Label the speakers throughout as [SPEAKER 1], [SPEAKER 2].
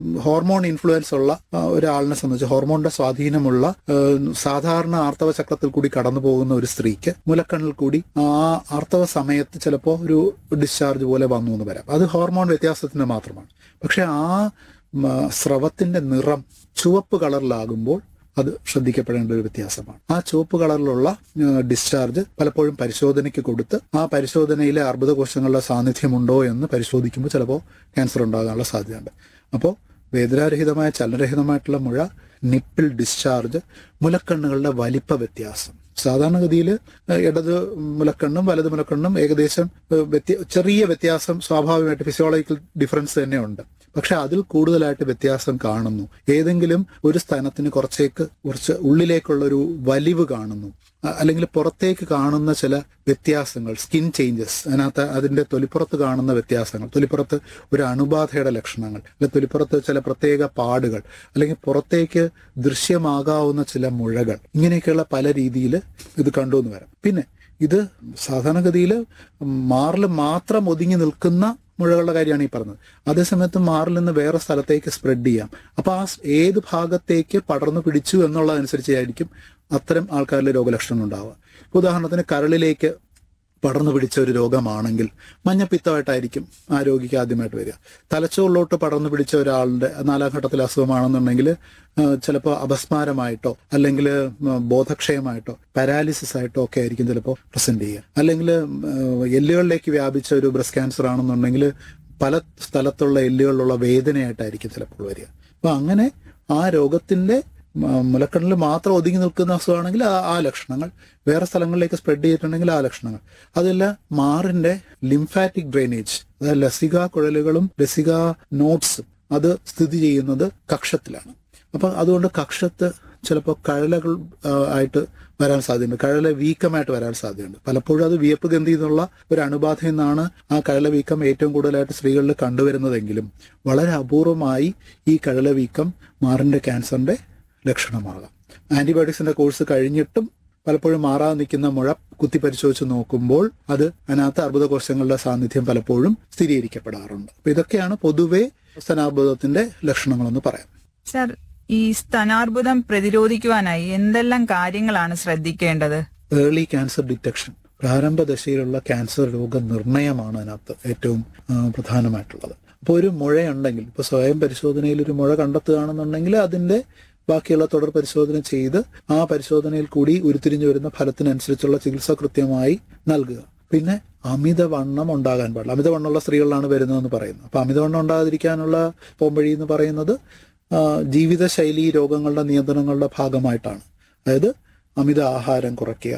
[SPEAKER 1] hormone influence ഉള്ള ആ, ഒരാളിനെ സംബന്ധിച്ച് ഹോർമോണിന്റെ സ്വാധീനമുള്ള ആ, സാധാരണ ആർത്തവ ചക്രത്തിൽ കൂടി കടന്നു പോകുന്ന ഒരു സ്ത്രീക്ക് മുലക്കണ്ണിൽ കൂടി ആ ആർത്തവ സമയത്ത് ചിലപ്പോൾ ഒരു ഡിസ്ചാർജ് പോലെ വന്നു എന്ന് വരാം അത് ഹോർമോൺ വ്യത്യാസത്തിന് മാത്രമാണ് പക്ഷെ ആ ഉം, ആ, സ്രവത്തിന്റെ നിറം ചുവപ്പ് കളറിലാകുമ്പോൾ അത് ശ്രദ്ധിക്കപ്പെടേണ്ട ഒരു വ്യത്യാസമാണ് ആ ചുവപ്പ് കളറിലുള്ള ആ, ഡിസ്ചാർജ് പലപ്പോഴും പരിശോധനയ്ക്ക് കൊടുത്ത് ആ പരിശോധനയിലെ അർബുദകോശങ്ങളുടെ സാന്നിധ്യമുണ്ടോ എന്ന് പരിശോധിക്കുമ്പോൾ ചിലപ്പോൾ ക്യാൻസർ ഉണ്ടാകാനുള്ള സാധ്യതയുണ്ട് അപ്പോൾ വേദനാരഹിതമായ ചലനരഹിതമായിട്ടുള്ള മുഴ നിപ്പിൾ ഡിസ്ചാർജ് മുലക്കണ്ണുകളുടെ വലിപ്പ വ്യത്യാസം സാധാരണഗതിയിൽ ഇടത് മുലക്കണ്ണും വലത് മുലക്കണ്ണും ഏകദേശം ഏഹ്, വ്യത്യ- ചെറിയ വ്യത്യാസം സ്വാഭാവികമായിട്ട് ഫിസിയോളജിക്കൽ ഡിഫറൻസ് തന്നെയുണ്ട് പക്ഷെ അതിൽ കൂടുതലായിട്ട് വ്യത്യാസം കാണുന്നു ഏതെങ്കിലും ഒരു സ്ഥാനത്തിന് കുറച്ചേക്ക് കുറച്ച് ഉള്ളിലേക്കുള്ള ഒരു വലിവ് കാണുന്നു അ- അല്ലെങ്കിൽ പുറത്തേക്ക് കാണുന്ന ചില വ്യത്യാസങ്ങൾ സ്കിൻ ചേഞ്ചസ് അതിനകത്ത് അതിന്റെ തൊലിപ്പുറത്ത് കാണുന്ന വ്യത്യാസങ്ങൾ തൊലിപ്പുറത്ത് ഒരു അണുബാധയുടെ ലക്ഷണങ്ങൾ അല്ലെങ്കിൽ തൊലിപ്പുറത്ത് ചില പ്രത്യേക പാടുകൾ അല്ലെങ്കിൽ പുറത്തേക്ക് ദൃശ്യമാകാവുന്ന ചില മുഴകൾ ഇങ്ങനെയൊക്കെയുള്ള പല രീതിയിൽ ഇത് കണ്ടു എന്ന് വരാം പിന്നെ ഇത് സാധാരണഗതിയിൽ മാറിൽ മാത്രം ഒതുങ്ങി നിൽക്കുന്ന മുഴകളുടെ കാര്യമാണ് ഈ പറഞ്ഞത് അതേസമയത്ത് മാറിൽ നിന്ന് വേറെ സ്ഥലത്തേക്ക് സ്പ്രെഡ് ചെയ്യാം അപ്പൊ ആ സ് ഏത് ഭാഗത്തേക്ക് പടർന്നു പിടിച്ചു എന്നുള്ളതനുസരിച്ചായിരിക്കും അത്തരം ആൾക്കാരിലെ രോഗലക്ഷണം ഉണ്ടാവുക ഇപ്പൊ ഉദാഹരണത്തിന് കരളിലേക്ക് പടർന്നു പിടിച്ച ഒരു രോഗമാണെങ്കിൽ മഞ്ഞപ്പിത്തമായിട്ടായിരിക്കും ആ രോഗിക്ക് ആദ്യമായിട്ട് വരിക തലച്ചോറിലോട്ട് പടർന്നു പിടിച്ച ഒരാളുടെ നാലാം ഘട്ടത്തിലെ അസുഖമാണെന്നുണ്ടെങ്കിൽ ചിലപ്പോൾ അപസ്മാരമായിട്ടോ അല്ലെങ്കിൽ ബോധക്ഷയമായിട്ടോ പാരാലിസിസ് ആയിട്ടോ ഒക്കെ ആയിരിക്കും ചിലപ്പോൾ പ്രസന്റ് ചെയ്യുക അല്ലെങ്കിൽ എല്ലുകളിലേക്ക് വ്യാപിച്ച ഒരു ബ്രസ്റ്റ് ക്യാൻസർ ആണെന്നുണ്ടെങ്കിൽ പല സ്ഥലത്തുള്ള എല്ലുകളിലുള്ള വേദനയായിട്ടായിരിക്കും ചിലപ്പോൾ വരിക അപ്പൊ അങ്ങനെ ആ രോഗത്തിന്റെ മ- മുലക്കണ്ണിൽ മാത്രം ഒതുങ്ങി നിൽക്കുന്ന അസുഖമാണെങ്കിൽ ആ ആ ലക്ഷണങ്ങൾ വേറെ സ്ഥലങ്ങളിലേക്ക് സ്പ്രെഡ് ചെയ്തിട്ടുണ്ടെങ്കിൽ ആ ലക്ഷണങ്ങൾ അതല്ല മാറിന്റെ ലിംഫാറ്റിക് ഡ്രെയിനേജ് അതായത് ലസിക കുഴലുകളും ലസിക നോട്ട്സും അത് സ്ഥിതി ചെയ്യുന്നത് കക്ഷത്തിലാണ് അപ്പൊ അതുകൊണ്ട് കക്ഷത്ത് ചിലപ്പോൾ കഴലകൾ ആ, ആയിട്ട് വരാൻ സാധ്യതയുണ്ട് കഴല വീക്കമായിട്ട് വരാൻ സാധ്യതയുണ്ട് പലപ്പോഴും അത് വിയപ്പ് ഗന്ധി എന്നുള്ള ഒരു അണുബാധയിൽ നിന്നാണ് ആ കഴല വീക്കം ഏറ്റവും കൂടുതലായിട്ട് സ്ത്രീകളിൽ കണ്ടുവരുന്നതെങ്കിലും വളരെ അപൂർവമായി ഈ കഴല വീക്കം മാറിന്റെ ക്യാൻസറിന്റെ ലക്ഷണമാകാം ആന്റിബയോട്ടിക്സിന്റെ കോഴ്സ് കഴിഞ്ഞിട്ടും പലപ്പോഴും മാറാതെ നിൽക്കുന്ന മുഴ കുത്തി പരിശോധിച്ച് നോക്കുമ്പോൾ അത് അതിനകത്ത് അർബുദകോശങ്ങളുടെ സാന്നിധ്യം പലപ്പോഴും സ്ഥിരീകരിക്കപ്പെടാറുണ്ട് അപ്പൊ ഇതൊക്കെയാണ് പൊതുവെ സ്തനാർബുദത്തിന്റെ ലക്ഷണങ്ങളെന്ന് പറയാം
[SPEAKER 2] സർ ഈ സ്തനാർബുദം പ്രതിരോധിക്കുവാനായി എന്തെല്ലാം കാര്യങ്ങളാണ് ശ്രദ്ധിക്കേണ്ടത്
[SPEAKER 1] ഏർലി ക്യാൻസർ ഡിറ്റക്ഷൻ പ്രാരംഭ ദശയിലുള്ള ക്യാൻസർ രോഗനിർണയമാണ് അതിനകത്ത് ഏറ്റവും ആ, പ്രധാനമായിട്ടുള്ളത് അപ്പോൾ ഒരു മുഴയുണ്ടെങ്കിൽ ഇപ്പോൾ സ്വയം പരിശോധനയിൽ ഒരു മുഴ കണ്ടെത്തുകയാണെന്നുണ്ടെങ്കിൽ അതിന്റെ ബാക്കിയുള്ള തുടർ പരിശോധന ചെയ്ത് ആ പരിശോധനയിൽ കൂടി ഉരുത്തിരിഞ്ഞു വരുന്ന ഫലത്തിനനുസരിച്ചുള്ള ചികിത്സ കൃത്യമായി നൽകുക പിന്നെ അമിതവണ്ണം ഉണ്ടാകാൻ പാടില്ല അമിതവണ്ണമുള്ള സ്ത്രീകളിലാണ് വരുന്നതെന്ന് പറയുന്നത് അപ്പൊ അമിതവണ്ണം ഉണ്ടാകാതിരിക്കാനുള്ള പോംവഴി എന്ന് പറയുന്നത് ആ, ജീവിതശൈലി രോഗങ്ങളുടെ നിയന്ത്രണങ്ങളുടെ ഭാഗമായിട്ടാണ് അതായത് അമിത ആഹാരം കുറയ്ക്കുക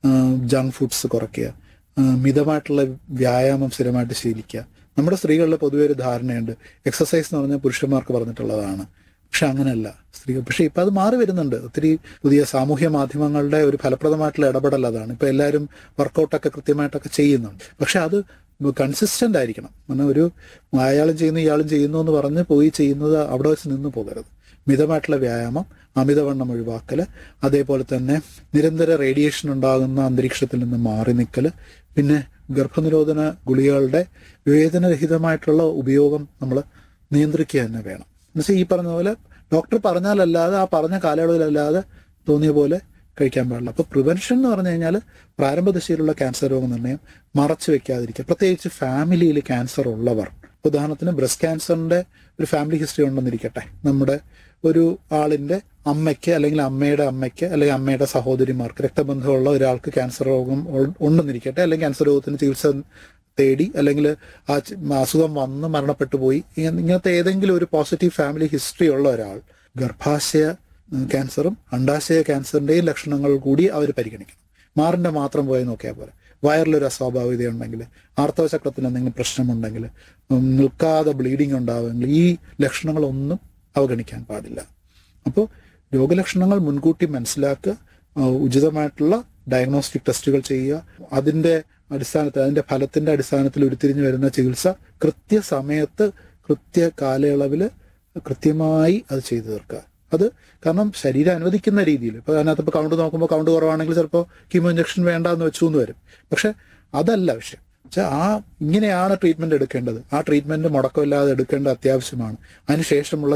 [SPEAKER 1] ജങ്ക് ഫുഡ്സ് കുറയ്ക്കുക ആ, മിതമായിട്ടുള്ള വ്യായാമം സ്ഥിരമായിട്ട് ശീലിക്കുക നമ്മുടെ സ്ത്രീകളിൽ പൊതുവെ ഒരു ധാരണയുണ്ട് എക്സസൈസ് എന്ന് പറഞ്ഞാൽ പുരുഷന്മാർക്ക് പറഞ്ഞിട്ടുള്ളതാണ് പക്ഷെ അങ്ങനെയല്ല സ്ത്രീകൾ പക്ഷെ ഇപ്പൊ അത് മാറി വരുന്നുണ്ട് ഒത്തിരി പുതിയ സാമൂഹ്യ മാധ്യമങ്ങളുടെ ഒരു ഫലപ്രദമായിട്ടുള്ള ഇടപെടൽ അതാണ് ഇപ്പൊ എല്ലാവരും വർക്കൗട്ടൊക്കെ കൃത്യമായിട്ടൊക്കെ ചെയ്യുന്നുണ്ട് പക്ഷെ അത് കൺസിസ്റ്റന്റ് ആയിരിക്കണം കാരണം ഒരു അയാളും ചെയ്യുന്നു ഇയാളും ചെയ്യുന്നു എന്ന് പറഞ്ഞ് പോയി ചെയ്യുന്നത് അവിടെ വെച്ച് നിന്ന് പോകരുത് മിതമായിട്ടുള്ള വ്യായാമം അമിതവണ്ണം ഒഴിവാക്കല് അതേപോലെ തന്നെ നിരന്തര റേഡിയേഷൻ ഉണ്ടാകുന്ന അന്തരീക്ഷത്തിൽ നിന്ന് മാറി നിൽക്കല് പിന്നെ ഗർഭനിരോധന ഗുളികകളുടെ വേദനരഹിതമായിട്ടുള്ള ഉപയോഗം നമ്മൾ നിയന്ത്രിക്കുക തന്നെ വേണം എന്നുവെച്ചാൽ ഈ പറഞ്ഞ പോലെ ഡോക്ടർ പറഞ്ഞാലല്ലാതെ ആ പറഞ്ഞ കാലയളവിലല്ലാതെ തോന്നിയ പോലെ കഴിക്കാൻ പാടില്ല അപ്പൊ പ്രിവെൻഷൻ എന്ന് പറഞ്ഞു കഴിഞ്ഞാൽ പ്രാരംഭ ദശയിലുള്ള ക്യാൻസർ രോഗനിർണയം മറച്ചു വെക്കാതിരിക്കുക പ്രത്യേകിച്ച് ഫാമിലിയിൽ ക്യാൻസർ ഉള്ളവർ ഉദാഹരണത്തിന് ബ്രസ്റ്റ് ക്യാൻസറിന്റെ ഒരു ഫാമിലി ഹിസ്റ്ററി ഉണ്ടെന്നിരിക്കട്ടെ നമ്മുടെ ഒരു ആളിന്റെ അമ്മയ്ക്ക് അല്ലെങ്കിൽ അമ്മയുടെ അമ്മയ്ക്ക് അല്ലെങ്കിൽ അമ്മയുടെ സഹോദരിമാർക്ക് രക്തബന്ധമുള്ള ഒരാൾക്ക് ക്യാൻസർ രോഗം ഉ- ഉണ്ടെന്നിരിക്കട്ടെ അല്ലെങ്കിൽ ക്യാൻസർ രോഗത്തിന് ചികിത്സ തേടി അല്ലെങ്കിൽ ആ ചി- അസുഖം വന്ന് മരണപ്പെട്ടു പോയി ഇങ്ങ- ഇങ്ങനത്തെ ഏതെങ്കിലും ഒരു പോസിറ്റീവ് ഫാമിലി ഹിസ്റ്ററി ഉള്ള ഒരാൾ ഗർഭാശയ ഉം, ക്യാൻസറും അണ്ടാശയ ക്യാൻസറിന്റെയും ലക്ഷണങ്ങൾ കൂടി അവർ പരിഗണിക്കണം മാറിന്റെ മാത്രം പോയി നോക്കിയാൽ പോലെ വയറിലൊരു അസ്വാഭാവികത ഉണ്ടെങ്കിൽ ആർത്തവചക്രത്തിന് എന്തെങ്കിലും പ്രശ്നമുണ്ടെങ്കിൽ ഉം, നിൽക്കാതെ ബ്ലീഡിംഗ് ഉണ്ടാവുമെങ്കിൽ ഈ ലക്ഷണങ്ങളൊന്നും അവഗണിക്കാൻ പാടില്ല അപ്പോൾ രോഗലക്ഷണങ്ങൾ മുൻകൂട്ടി മനസ്സിലാക്കുക ആ, ഉചിതമായിട്ടുള്ള ഡയഗ്നോസ്റ്റിക് ടെസ്റ്റുകൾ ചെയ്യുക അതിന്റെ അടിസ്ഥാനത്തിൽ അതിന്റെ ഫലത്തിന്റെ അടിസ്ഥാനത്തിൽ ഉരുത്തിരിഞ്ഞു വരുന്ന ചികിത്സ കൃത്യസമയത്ത് കൃത്യ കാലയളവിൽ കൃത്യമായി അത് ചെയ്തു തീർക്കുക അത് കാരണം ശരീരം അനുവദിക്കുന്ന രീതിയിൽ ഇപ്പൊ അതിനകത്ത് ഇപ്പൊ കൗണ്ട് നോക്കുമ്പോൾ കൗണ്ട് കുറവാണെങ്കിൽ ചിലപ്പോൾ കീമോ ഇഞ്ചക്ഷൻ വേണ്ട എന്ന് വെച്ചു എന്ന് വരും പക്ഷെ അതല്ല വിഷയം വെച്ചാൽ ആ ഇങ്ങനെയാണ് ട്രീറ്റ്മെന്റ് എടുക്കേണ്ടത് ആ ട്രീറ്റ്മെന്റ് മുടക്കമില്ലാതെ എടുക്കേണ്ടത് അത്യാവശ്യമാണ് അതിനുശേഷമുള്ള